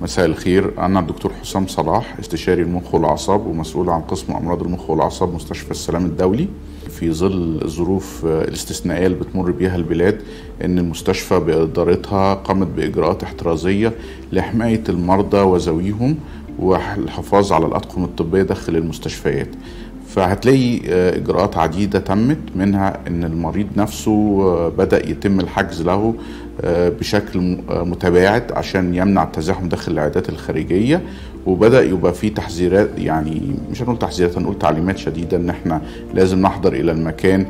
مساء الخير أنا الدكتور حسام صلاح استشاري المخ والأعصاب ومسؤول عن قسم أمراض المخ والأعصاب مستشفى السلام الدولي في ظل الظروف الاستثنائية اللي بتمر بيها البلاد إن المستشفى بإدارتها قامت بإجراءات احترازية لحماية المرضى وذويهم والحفاظ على الأطقم الطبية داخل المستشفيات فهتلاقي اجراءات عديده تمت منها ان المريض نفسه بدا يتم الحجز له بشكل متباعد عشان يمنع التزاحم داخل العيادات الخارجيه وبدا يبقى في تحذيرات يعني مش هنقول تحذيرات هنقول تعليمات شديده ان احنا لازم نحضر الى المكان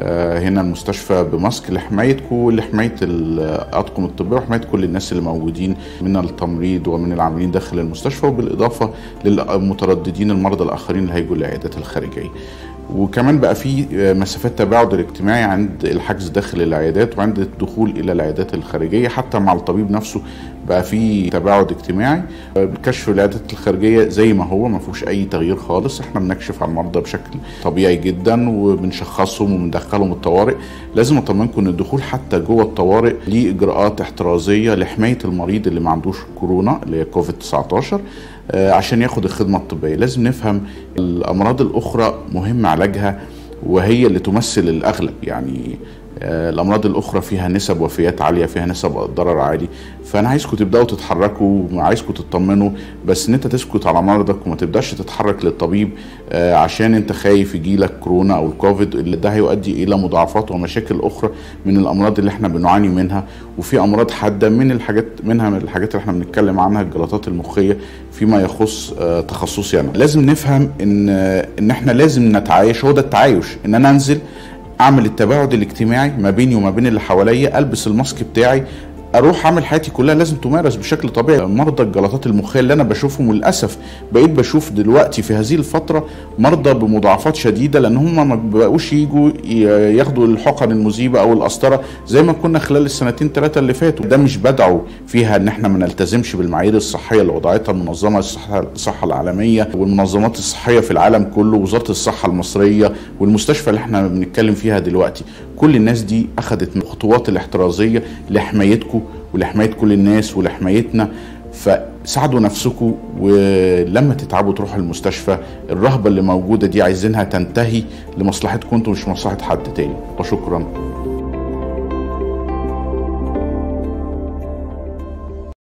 هنا المستشفى بماسك لحمايتكم ولحمايه الاطقم الطبيه وحمايه كل الناس اللي موجودين من التمريض ومن العاملين داخل المستشفى وبالاضافه للمترددين المرضى الاخرين اللي هيجوا العيادات الخارجيه. وكمان بقى في مسافات تباعد الاجتماعي عند الحجز داخل العيادات وعند الدخول الى العيادات الخارجيه حتى مع الطبيب نفسه بقى في تباعد اجتماعي الكشف العيادات الخارجيه زي ما هو ما فيهوش اي تغيير خالص احنا بنكشف على المرضى بشكل طبيعي جدا وبنشخصهم وبندخلهم الطوارئ لازم اطمنكم ان الدخول حتى جوه الطوارئ ليه اجراءات احترازيه لحمايه المريض اللي ما عندوش كورونا اللي هي كوفيد 19 عشان ياخد الخدمه الطبيه لازم نفهم الامراض الاخرى مهم علاجها وهي اللي تمثل الاغلب يعني الامراض الاخرى فيها نسب وفيات عاليه فيها نسب ضرر عالي فانا عايزكم تبداوا تتحركوا عايزكم تطمنوا بس ان انت تسكت على مرضك وما تبداش تتحرك للطبيب عشان انت خايف يجيلك كورونا او الكوفيد اللي ده هيؤدي الى مضاعفات ومشاكل اخرى من الامراض اللي احنا بنعاني منها وفي امراض حاده من الحاجات منها من الحاجات اللي احنا بنتكلم عنها الجلطات المخيه فيما يخص تخصصي انا لازم نفهم ان ان احنا لازم نتعايش هو ده التعايش ان انا انزل اعمل التباعد الاجتماعي ما بيني وما بين اللي حواليا البس الماسك بتاعي اروح اعمل حياتي كلها لازم تمارس بشكل طبيعي مرضى الجلطات المخيه اللي انا بشوفهم للاسف بقيت بشوف دلوقتي في هذه الفتره مرضى بمضاعفات شديده لان هم ما بقوش يجوا ياخدوا الحقن المذيبه او القسطره زي ما كنا خلال السنتين ثلاثه اللي فاتوا ده مش بدعوا فيها ان احنا ما نلتزمش بالمعايير الصحيه اللي وضعتها المنظمه الصحه, الصحة العالميه والمنظمات الصحيه في العالم كله وزاره الصحه المصريه والمستشفى اللي احنا بنتكلم فيها دلوقتي كل الناس دي اخذت الخطوات الاحترازيه لحمايتكم ولحمايه كل الناس ولحمايتنا فساعدوا نفسكم ولما تتعبوا تروحوا المستشفى الرهبه اللي موجوده دي عايزينها تنتهي لمصلحتكم انتم مش مصلحه حد تاني وشكرا